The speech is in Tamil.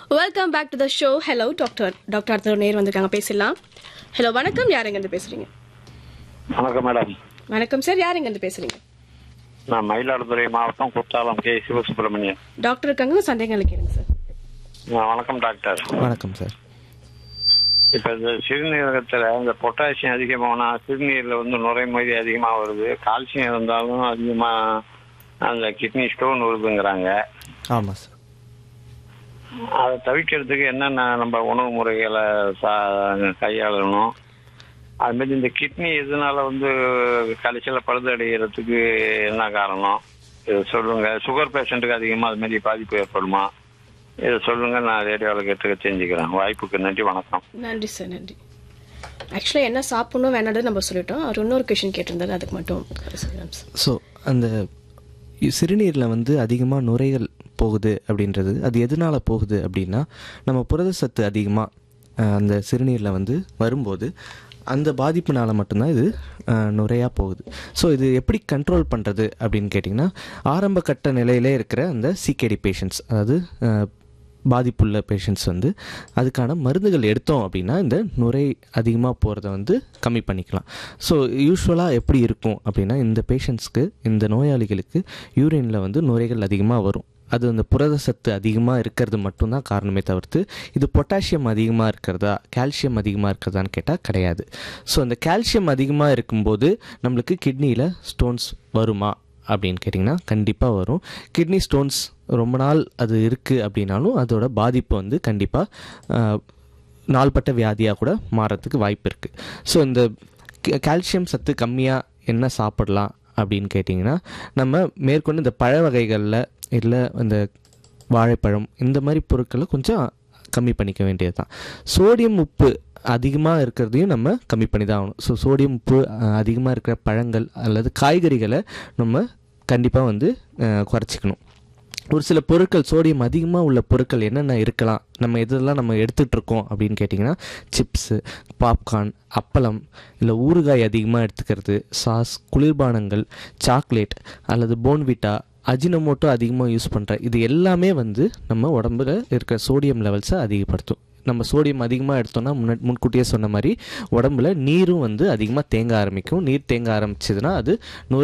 welcome back to the show hello doctor doctor அடுத்த நேர் வந்திருக்காங்க பேசலாம் ஹலோ வணக்கம் யார் இருந்து பேசுறீங்க வணக்கம் மேடம் வணக்கம் சார் யார் இருந்து பேசுறீங்க நான் மயிலாடுதுறை மாவட்டம் குத்தாலம் கே சிவசுப்பிரமணியன் டாக்டர் இருக்காங்க சந்தேகங்களை கேளுங்க சார் ஆ, வணக்கம் டாக்டர் வணக்கம் சார் இப்ப இந்த சிறுநீரகத்துல இந்த பொட்டாசியம் அதிகமானா சிறுநீர்ல வந்து நுரைமொழி அதிகமா வருது கால்சியம் இருந்தாலும் அதிகமா அந்த கிட்னி ஸ்டோன் வருதுங்கிறாங்க ஆமாம் சார் அதை தவிர்க்கிறதுக்கு என்னென்ன நம்ம உணவு முறைகளை சா- கையாளணும் அது மாதிரி இந்த கிட்னி எதனால வந்து கடைசியில் பழுதடைகிறதுக்கு என்ன காரணம் இது சொல்லுங்க சுகர் பேஷண்ட்டுக்கு அதிகமாக அது மாதிரி பாதிப்பு ஏற்படுமா இதை சொல்லுங்க நான் ரேடியோவில் கேட்டு தெரிஞ்சுக்கிறேன் வாய்ப்புக்கு நன்றி வணக்கம் நன்றி சார் நன்றி ஆக்சுவலாக என்ன சாப்பிடணும் வேணாடு நம்ம சொல்லிட்டோம் அவர் இன்னொரு கொஷின் கேட்டிருந்தாரு அதுக்கு மட்டும் சொல்லலாம் சார் ஸோ அந்த சிறுநீரில் வந்து அதிகமாக நுரைகள் போகுது அப்படின்றது அது எதனால் போகுது அப்படின்னா நம்ம புரத சத்து அதிகமாக அந்த சிறுநீரில் வந்து வரும்போது அந்த பாதிப்புனால மட்டும்தான் இது நுரையாக போகுது ஸோ இது எப்படி கண்ட்ரோல் பண்ணுறது அப்படின்னு கேட்டிங்கன்னா ஆரம்ப கட்ட நிலையிலே இருக்கிற அந்த சிகேடி பேஷண்ட்ஸ் அதாவது அஹ், பாதிப்புள்ள பேஷண்ட்ஸ் வந்து அதுக்கான மருந்துகள் எடுத்தோம் அப்படின்னா இந்த நுரை அதிகமாக போகிறத வந்து கம்மி பண்ணிக்கலாம் ஸோ யூஸ்வலாக எப்படி இருக்கும் அப்படின்னா இந்த பேஷண்ட்ஸ்க்கு இந்த நோயாளிகளுக்கு யூரினில் வந்து நுரைகள் அதிகமாக வரும் அது அந்த புரத சத்து அதிகமாக இருக்கிறது மட்டும்தான் காரணமே தவிர்த்து இது பொட்டாசியம் அதிகமாக இருக்கிறதா கால்சியம் அதிகமாக இருக்கிறதான்னு கேட்டால் கிடையாது ஸோ அந்த கால்சியம் அதிகமாக இருக்கும்போது நம்மளுக்கு கிட்னியில் ஸ்டோன்ஸ் வருமா அப்படின்னு கேட்டிங்கன்னா கண்டிப்பாக வரும் கிட்னி ஸ்டோன்ஸ் ரொம்ப நாள் அது இருக்குது அப்படின்னாலும் அதோட பாதிப்பு வந்து கண்டிப்பாக நாள்பட்ட வியாதியாக கூட மாறத்துக்கு வாய்ப்பு இருக்குது ஸோ இந்த கே- கால்சியம் சத்து கம்மியாக என்ன சாப்பிடலாம் அப்படின்னு கேட்டிங்கன்னா நம்ம மேற்கொண்டு இந்த பழ வகைகளில் இல்லை இந்த வாழைப்பழம் இந்த மாதிரி பொருட்களை கொஞ்சம் கம்மி பண்ணிக்க வேண்டியது தான் சோடியம் உப்பு அதிகமாக இருக்கிறதையும் நம்ம கம்மி பண்ணி தான் ஆகணும் ஸோ சோடியம் உப்பு அதிகமாக இருக்கிற பழங்கள் அல்லது காய்கறிகளை நம்ம கண்டிப்பாக வந்து அஹ், குறைச்சிக்கணும் ஒரு சில பொருட்கள் சோடியம் அதிகமாக உள்ள பொருட்கள் என்னென்ன இருக்கலாம் நம்ம எதெல்லாம் நம்ம எடுத்துகிட்டு இருக்கோம் அப்படின்னு கேட்டிங்கன்னா சிப்ஸு பாப்கார்ன் அப்பளம் இல்லை ஊறுகாய் அதிகமாக எடுத்துக்கிறது சாஸ் குளிர்பானங்கள் சாக்லேட் அல்லது போன்விட்டா அஜினமோட்டோ அதிகமாக யூஸ் பண்ணுற இது எல்லாமே வந்து நம்ம உடம்புல இருக்கிற சோடியம் லெவல்ஸை அதிகப்படுத்தும் நம்ம சோடியம் அதிகமாக எடுத்தோம்னா முன்ன முன்கூட்டியே சொன்ன மாதிரி உடம்புல நீரும் வந்து அதிகமாக தேங்க ஆரம்பிக்கும் நீர் தேங்க ஆரம்பிச்சதுன்னா அது நுரை